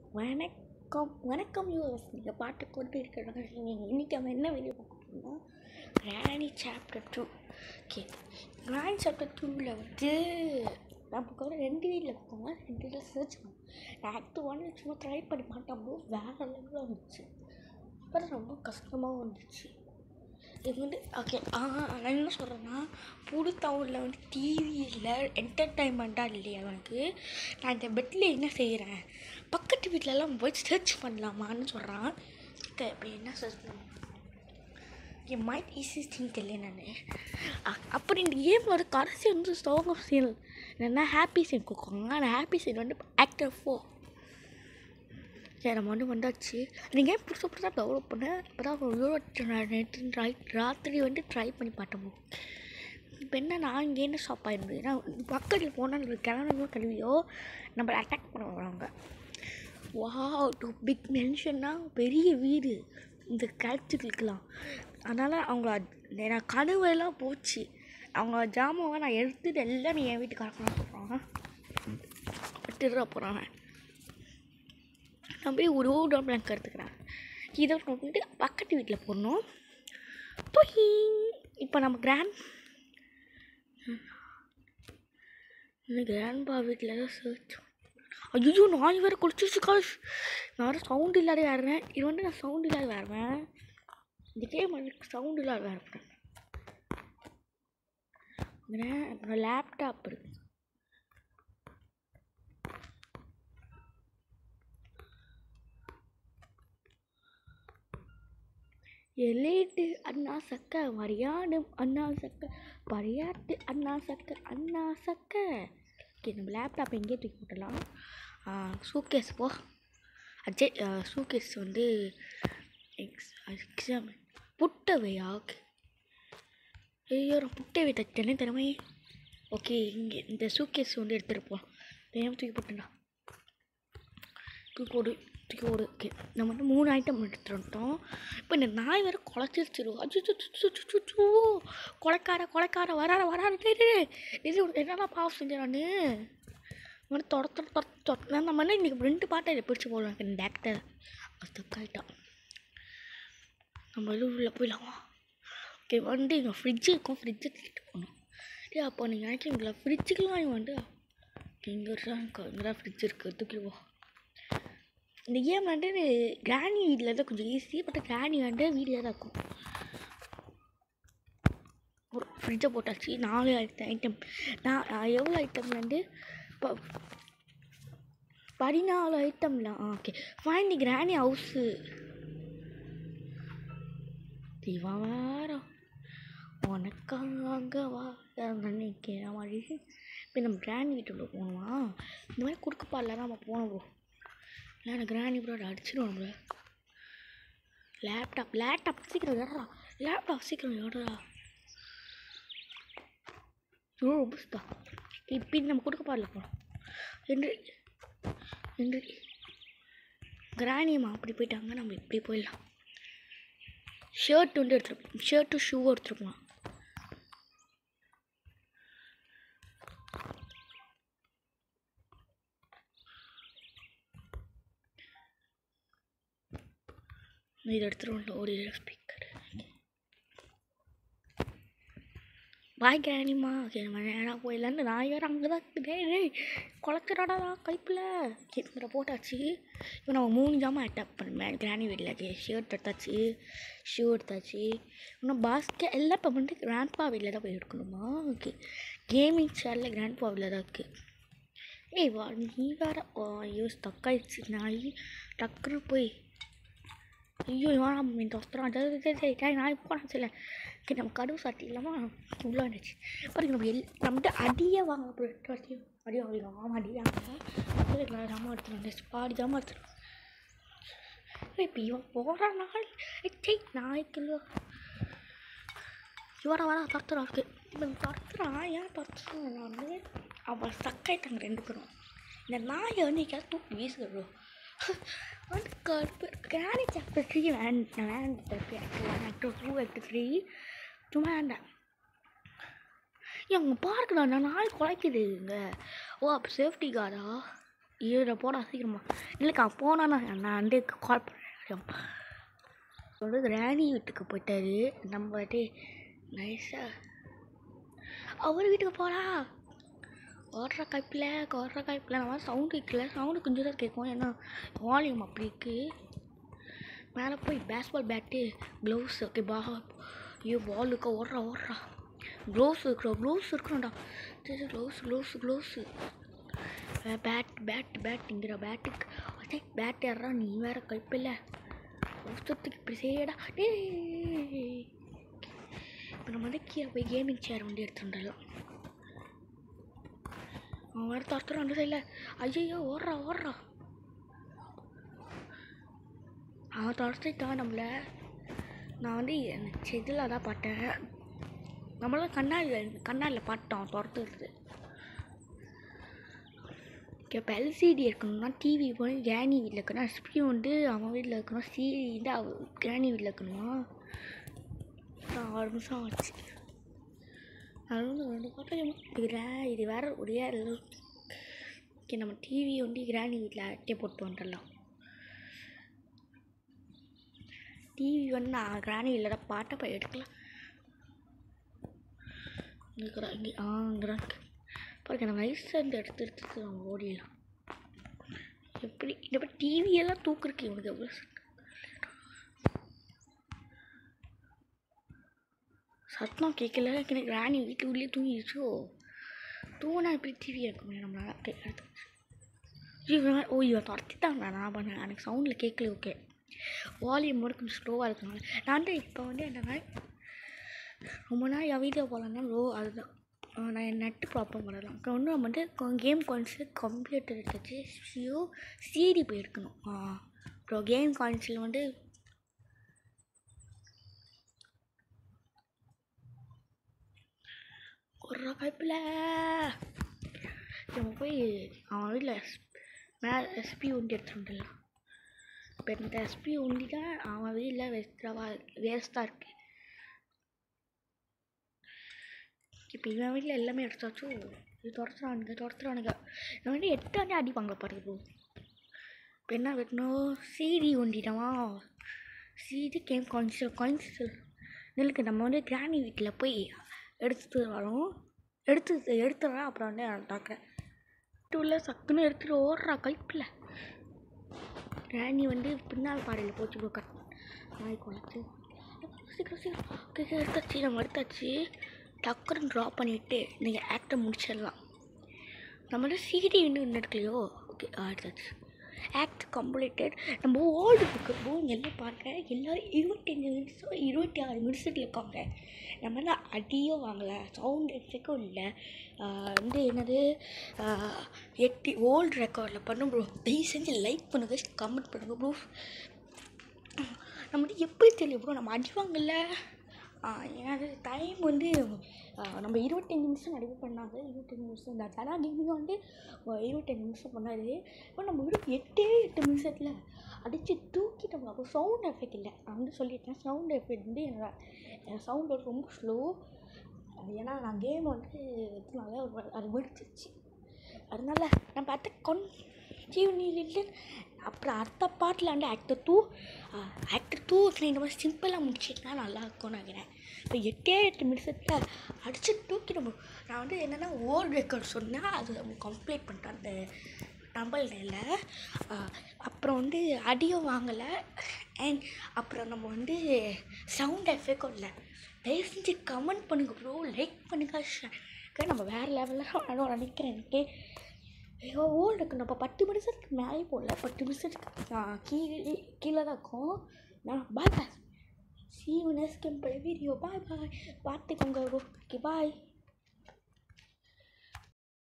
வணக்கம் வணக்கம் யூஎஸ் நீங்கள் பாட்டு கொண்டு இருக்கிறாங்க நீங்கள் இன்றைக்கி நம்ம என்ன வீடியோ பார்க்க போகிறோம்னா Granny chapter two okay Granny chapter டூவில் வந்து நமக்கு வந்து ரெண்டு வீடியில் பார்த்தாங்க ரெண்டு வீடில் சர்ச் பண்ணோம் ஆக்ட் ஒன் சும்மா ட்ரை பண்ணி பார்த்தோம் வேறு லெவலில் வந்துச்சு அப்புறம் ரொம்ப கஷ்டமாகவும் வந்துச்சு இது வந்து ஓகே நான் என்ன சொல்கிறேன்னா புது டவுனில் வந்து டிவி இல்லை என்டர்டைன்மெண்ட்டாக இல்லையா எனக்கு நான் இந்த பெட்டில் என்ன செய்கிறேன் பக்கத்து வீட்டிலலாம் போய் சர்ச் பண்ணலாமான்னு சொல்கிறான் இப்போ இப்படி என்ன சர்ச் பண்ண என் மைண்ட் ஈஸி திங் தெரியல நான் அப்படி இந்த கேம் ஒரு கடைசி வந்து சாங் ஆஃப் சீன் என்னென்னா ஹாப்பி சீன் கொடுக்குறாங்க அந்த ஹாப்பி சீன் வந்து ஆக்டர் ஃபோர் சரி நம்ம வந்து வந்தாச்சு அந்த கேம் புதுசு புதுசாக டெவலப் பண்ணேன் இப்போ தான் நேற்று ரைட் ராத்திரி வந்து ட்ரை பண்ணி பார்த்தோம் இப்போ என்ன நான் இங்கே என்ன ஷாப் ஆயிருந்து ஏன்னா பக்கத்தில் போனால் நம்ம கிளம்புமோ கல்வியோ நம்மளை அட்டாக் பண்ண வராங்க வா டு பிக் மென்ஷன்னா பெரிய வீடு இந்த கேரக்டர்களுக்கெலாம் அதனால் அவங்கள நான் கனவெல்லாம் போச்சு அவங்க ஜாமாவை நான் எடுத்துட்டு எல்லாம் நீ என் வீட்டுக்காரக்கலாம் சொல்கிறாங்க விட்டுடுற போகிறாங்க நான் போய் ஒரு ஓட பிளாங்க் எடுத்துக்கிறேன் இதை வந்துட்டு பக்கத்து வீட்டில் போடணும் போய் இப்போ நம்ம கிராண்ட் கிராண்ட்பா வீட்டில் தான் சர்ச் ஐயோ நாய் வேறு குளிச்சிச்சு காஷ் நான் வேறு சவுண்ட் இல்லாத வேறுவேன் இது வந்து நான் சவுண்ட் இல்லாத வேறுவேன் இந்த கேம் வந்து சவுண்ட் இல்லாத வேறுவேன் அப்புறம் லேப்டாப் இருக்குது எலேட்டு அண்ணா சக்க மரியாடும் அண்ணா சக்க பரியாட்டு அண்ணா சக்க அண்ணா சக்க ஓகே நம்ம லேப்டாப் எங்கேயே தூக்கி போட்டலாம் சூக்கேஸ் போ அஜய் சூக்கேஸ் வந்து எக்ஸ் எக்ஸாம் புட்டவையா ஓகே ஐயோ நான் புட்டவை தச்சேனே திறமை ஓகே இங்கே இந்த சூக்கேஸ் வந்து எடுத்துகிட்டு போகலாம் தெரியாமல் தூக்கி போட்டேன்டா தூக்கி போடு தூக்கி போடு ஓகே நம்ம வந்து மூணு ஐட்டம் எடுத்துகிட்டு வந்துட்டோம் இப்போ இந்த நாய் வேறு குலைச்சிருச்சிரும் அச்சுச்சு கொலைக்கார கொலைக்கார வராத வராத டேய் இது என்னடா பாவம் செஞ்சேன் நான் வந்து தொடத்த தொடத்த நான் நம்ம இன்றைக்கி ரெண்டு பாட்டை இதை பிடிச்சி போடுவேன் இந்த டேக்டர் ஸ்டக் ஆகிட்டான் நம்ம இது உள்ளே போயிடலாமா ஓகே வந்து இங்கே ஃப்ரிட்ஜு இருக்கும் ஃப்ரிட்ஜை தூக்கிட்டு போகணும் டே அப்போ நீங்கள் நினைக்கிறீங்களா ஃப்ரிட்ஜுக்கெலாம் வந்து இங்கே தான் இங்கே தான் ஃப்ரிட்ஜ் இருக்குது தூக்கிடுவோம் இந்த கேம் வந்து கிராணி வீட்டில் தான் கொஞ்சம் ஈஸி பட் கிராணி வந்து வீட்டில் தான் இருக்கும் ஒரு ஃப்ரிட்ஜை போட்டாச்சு நாலு ஐட்டம் நான் எவ்வளோ ஐட்டம் வந்து இப்போ பதினாலு ஐட்டம்ல ஓகே ஃபைன் தி கிராணி ஹவுஸு திவாரம் உனக்காக வா நினைக்கிற மாதிரி இப்போ நம்ம கிராணி வீட்டுக்குள்ளே போகணுமா இந்த மாதிரி கொடுக்கப்பாடல நம்ம போனோம் ப்ரோ இல்லை எனக்கு கிராணி ப்ரோ அடிச்சிடும் நம்மள லேப்டாப் லேப்டாப் சீக்கிரம் ஏடா லேப்டாப் சீக்கிரம் ஏடா ஐயோ புஸ்தா இப்போ நம்ம கொடுக்க பாடல போகிறோம் என்று என்று கிராணியம்மா அப்படி போயிட்டாங்க நம்ம இப்படி போயிடலாம் ஷர்ட் வந்து எடுத்துருப்போம் ஷர்ட்டு ஷூ எடுத்துருப்போம் இது எடுத்துருவோம் ஒரு ஸ்பீக்கர் பாய் கிராணிம்மா ஓகே நம்ம நேராக போயிடலான்னு நான் வேறு அங்கே தான் இருக்குது டேய் குளத்துறாடா கைப்பில் கேட்குற போட்டாச்சு இப்போ நம்ம மூணு ஜாமான் அட்டாக் பண்ணுவேன் கிராணி வீட்டில் ஷர்ட் எடுத்தாச்சு ஷூ எடுத்தாச்சு இன்னும் பாஸ்கெட் எல்லாம் இப்போ வந்து கிராண்ட்பா வீட்டில் தான் போய் எடுக்கணுமா ஓகே கேமிங் சேரில் கிராண்ட்பா வீட்டில் தான் இருக்குது ஏய் வா நீ வேறு ஓ ஐயோ ஸ்டக் ஆயிடுச்சு நாய் டக்குன்னு போய் ஐயோ இவன் இந்த வஸ்திரம் சரி நான் போனேன் சில ஓகே நம்ம கடுவு சாட்டி இல்லாமல் உள்ளே வந்துச்சு பாருங்க நம்ம எல் நம்மகிட்ட அடியே வாங்க அப்புறம் எட்டு வருஷம் அடி வாங்கிடுவோம் ஆமாம் அடியாங்க ஜாமான் எடுத்துட்டு வந்துச்சு பாடி ஜாமான் எடுத்துட்டு இப்போ இவன் போகிற நாள் சை நாய்க்குள்ள இவரா வரா துரத்துறா இருக்கு இவன் துரத்துறான் ஏன் துரத்துறான் நான் வந்து அவன் சக்காயிட்டாங்க ரெண்டு பேரும் இந்த நாயை வந்து எங்கேயாவது தூக்கி வீசுகிறோம் வந்து கடுப்பு கிராணி சாப்டர் த்ரீ வேண்டாம் வேண்டாம் ஆக்டர் டூ ஆக்டர் த்ரீ சும்மா வேண்டாம் எங்க பார்க்கடா நான் நாய் குலைக்குது இங்கே ஓ அப்போ சேஃப்டி கார்டா இதில் போடா சீக்கிரமா இல்லைக்கா போனா நான் நான் வந்து கால் பண்ணுறேன் சொல்கிறது ராணி வீட்டுக்கு போயிட்டாரு நம்ம டே நைஸாக அவர் வீட்டுக்கு போகலாம் ஓடுற கைப்பில் ஓடுற கைப்பில் நம்ம சவுண்டு கேட்கல சவுண்டு கொஞ்சம் தான் கேட்கும் ஏன்னா வால்யூம் அப்படி இருக்குது மேலே போய் பேஸ்பால் பேட்டு க்ளவுஸ் ஓகே பா ஐயோ பால் இருக்கா ஓடுறா ஓடுறா க்ளவுஸ் இருக்கிறோம் க்ளவுஸ் இருக்கிறோம்டா சரி gloves gloves gloves bat bat பேட்டுங்கிற பேட்டுக்கு அதே பேட் ஏறா நீ வேற கைப்பில்ல வருஷத்துக்கு இப்படி செய்யடா டேய் இப்போ நம்ம வந்து கீழே போய் கேமிங் சேர் வந்து எடுத்துட்டு வந்துடலாம் அவன் வேறு துரத்துறான் அந்த சைடில் ஐயோ ஓடுறா ஓடுறா அவன் துரத்திட்டான் நம்மளை நான் வந்து செதில் தான் பார்த்தேன் நம்மளாம் கண்ணாடியில் கண்ணாடியில் பார்த்தோம் துரத்துறது இப்போ எல்சிடி இருக்கணும்னா டிவி போய் கிராணி வீட்டில் இருக்கணும் எஸ்பி வந்து அவன் வீட்டில் இருக்கணும் சிடி வந்து அவ கிராணி வீட்டில் இருக்கணுமா அப்புறம் ஆறு நிமிஷம் ஆச்சு அது வந்து ரெண்டு பாட்டம் இது வே- இது வேற ஒரே ஓகே நம்ம டிவி வந்து கிராணி வீட்டில் அட்டை போட்டு வந்துடலாம் டிவி வந்து நான் கிராணி வீட்டில் தான் பாட்டை போய் எடுக்கலாம் இங்கே இங்கே ஆ இங்கே பாருங்க நம்ம ஐஸ்லேருந்து எடுத்து எடுத்து நம்ம ஓடிடலாம் எப்படி இந்த மாதிரி டிவியெல்லாம் தூக்குறக்கு இவனுக்கு எவ்வளோ சத்தம் கேட்கல எனக்கு ராணி வீட்டுக்குள்ளேயே தூங்கிடுச்சோ தூங்கினா எப்படி டிவி இருக்க முடியும் நம்மளால ஓகே அடுத்து இவன் ஓ இவன் துரத்திட்டான் நான் பண்ணேன் எனக்கு சவுண்டில் கேட்கல ஓகே வால்யூம் மட்டும் கொஞ்சம் ஸ்லோவாக இருக்கனால நான் வந்து இப்போ வந்து என்னன்னா ரொம்ப நாள் என் வீடியோ போகலான்னா லோ அதுதான் ஆஹ் நான் என் நெட்டு ப்ராப்ளம் பண்ணலாம் அப்புறம் ஒன்று நம்ம வந்து கேம் கான்ஸில் கம்ப்யூட்டர் எடுத்துச்சு சிஓ சிடி போய் எடுக்கணும் அப்புறம் கேம் கான்ஸில் வந்து ஒரு பைப்பில் நம்ம போய் அவன் வீட்டில் மேலே எஸ்பி உண்டி எடுத்துட்டு வந்துடலாம் இப்போ இந்த எஸ்பி உண்டி தான் அவன் வீட்டில் வேஸ்ட்டாக வேஸ்ட்டாக இருக்குது இப்போ இவன் வீட்டில் எல்லாமே எடுத்தாச்சு இது துரத்துறானுங்க துரத்துறானுங்க இவன் வந்து எட்டாண்டே அடிப்பாங்க பாருங்க ப்ரோ இப்போ என்ன வெட்டணும் சிடி ஒண்டிட்டமா சிடி கேம் கான்சில் கான்சில் நெல்லுக்கு நம்ம வந்து கிராணி வீட்டில் போய் எடுத்துட்டு வரோம் எடுத்து எடுத்துடுறேன் அப்புறம் வந்து நான் பார்க்குறேன் உள்ள சக்குன்னு எடுத்துட்டு ஓடுறா கைப்பில் ராணி வந்து பின்னால் பாடையில் போச்சு ப்ரோ கட் நாய் குழச்சு சீக்கிரம் சீக்கிரம் ஓகே ஓகே, எடுத்தாச்சு நம்ம எடுத்தாச்சு டக்குன்னு ட்ரா பண்ணிவிட்டு நீங்கள் ஆக்டை முடிச்சிடலாம் நம்மளோட சிடி இன்னும் இன்னும் எடுக்கலையோ ஓகே எடுத்தாச்சு ஆக்ட் கம்ப்ளீட்டட் நம்ம ஓல்டு புக்கு போங்க எல்லாம் பாருங்க எல்லோரும் இருபத்தஞ்சி நிமிஷம் இருபத்தி ஆறு நிமிஷத்தில் இருக்காங்க நம்ம வந்து அடியோ வாங்கலை சவுண்ட் எஃபெக்டும் இல்லை ஆஹ் வந்து என்னது ஆஹ் எட்டி ஓல்டு ரெக்கார்டில் பண்ணும் ப்ரோ தயவு செஞ்சு லைக் பண்ணுங்க கமெண்ட் பண்ணுங்க ப்ரோ நம்ம வந்து எப்படி தெரியும் ப்ரோ நம்ம அடி வாங்கல ஏன்னா டைம் வந்து ஆஹ் நம்ம இருபத்தஞ்சி நிமிஷம் நடிவு பண்ணாங்க இருபத்தஞ்சி நிமிஷம் இந்த தடா கேமிங் வந்து ஆஹ் இருபத்தஞ்சி நிமிஷம் பண்ணாரு இப்போ நம்ம வெறும் எட்டே எட்டு நிமிஷத்தில் அடித்து தூக்கிட்டோம் அப்போ சவுண்ட் எஃபெக்ட் இல்லை நான் வந்து சொல்லிட்டேன் சவுண்ட் எஃபெக்ட் வந்து என்னோட என் சவுண்ட் வந்து ரொம்ப ஸ்லோ ஏன்னா நான் கேம் வந்து இதனால ஒரு அது வெடிச்சிருச்சு அதனால நான் பார்த்த கொன் ஜீவனில் அப்புறம் அடுத்த பாட்டில் வந்து ஆக்டர் டூ ஆக்டர் டூ இந்த மாதிரி சிம்பிளாக முடிச்சிட்டுனா நல்லா இருக்கும்னு நினைக்கிறேன் இப்போ எட்டே எட்டு நிமிஷத்தில் அடிச்சு தூக்கி நம்ம நான் வந்து என்னென்னா ஓல்டு ரெக்கார்ட் சொன்னேன் அது நம்ம கம்ப்ளீட் பண்ணிட்டேன் அந்த நம்பலில் அப்புறம் வந்து அடியும் வாங்கலை அண்ட் அப்புறம் நம்ம வந்து சவுண்ட் எஃபெக்டும் இல்லை தயவு செஞ்சு கமெண்ட் பண்ணுங்க ப்ரோ லைக் பண்ணுங்க ஷேர் நம்ம வேறு லெவலில் விளாடும் நினைக்கிறேன் எனக்கே ஐயோ ஓல்டு இருக்கு நம்ம பத்து நிமிஷத்துக்கு மேலே போடல பத்து நிமிஷத்துக்கு ஆ, கீழே கீழே தான் இருக்கும் நான் bye bye see you next game video bye bye பார்த்துக்கோங்க ஓகே பாய்